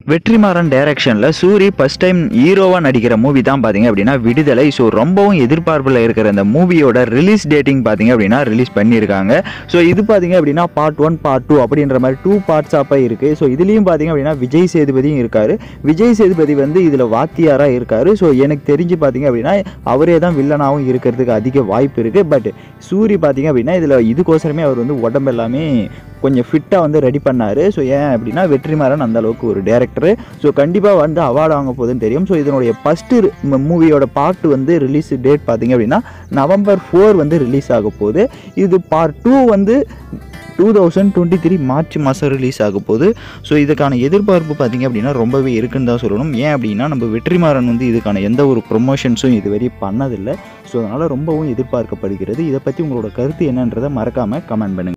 வெற்றிமாறன் டைரக்ஷனில் Suri first time ஹீரோவாக நடிக்கிற மூவி தான் பார்த்தீங்க அப்படின்னா விடுதலை ஸோ ரொம்பவும் எதிர்பார்ப்பில் இருக்கிற இந்த மூவியோட ரிலீஸ் டேட்டிங் பார்த்தீங்க அப்படின்னா ரிலீஸ் பண்ணியிருக்காங்க ஸோ இது பார்த்தீங்க அப்படின்னா பார்ட் ஒன் பார்ட் டூ அப்படின்ற மாதிரி டூ பார்ட்ஸாக இருக்குது ஸோ இதுலேயும் பார்த்தீங்க அப்படின்னா விஜய் சேதுபதியும் இருக்கார் விஜய் சேதுபதி வந்து இதில் வாத்தியாராக இருக்கார் ஸோ எனக்கு தெரிஞ்சு பார்த்தீங்க அப்படின்னா அவரே தான் வில்லனாகவும் இருக்கிறதுக்கு அதிக வாய்ப்பு இருக்குது பட் சூரி பார்த்தீங்க அப்படின்னா இதில் இதுக்கோசரமே அவர் வந்து உடம்பு எல்லாமே கொஞ்சம் ஃபிட்டாக வந்து ரெடி பண்ணார் ஸோ ஏன் அப்படின்னா வெற்றிமாறன் அந்த அளவுக்கு ஒரு டேரக்டரு ஸோ கண்டிப்பாக வந்து அவார்டு வாங்க போகுதுன்னு தெரியும் ஸோ இதனுடைய ஃபஸ்ட்டு மூவியோட பார்ட் வந்து ரிலீஸ் டேட் பார்த்தீங்க அப்படின்னா நவம்பர் ஃபோர் வந்து ரிலீஸ் ஆக போகுது இது பார்ட் டூ வந்து two thousand twenty three March மாதம் ரிலீஸ் ஆக போகுது ஸோ இதுக்கான எதிர்பார்ப்பு பார்த்தீங்க அப்படின்னா ரொம்பவே இருக்குன்னு தான் சொல்லணும் ஏன் அப்படின்னா நம்ம வெற்றிமாறன் வந்து இதுக்கான எந்த ஒரு ப்ரொமோஷன்ஸும் இதுவரை பண்ணதில்லை ஸோ அதனால் ரொம்பவும் எதிர்பார்க்கப்படுகிறது இதை பற்றி உங்களோட கருத்து என்னன்றதை மறக்காமல் கமெண்ட் பண்ணுங்கள்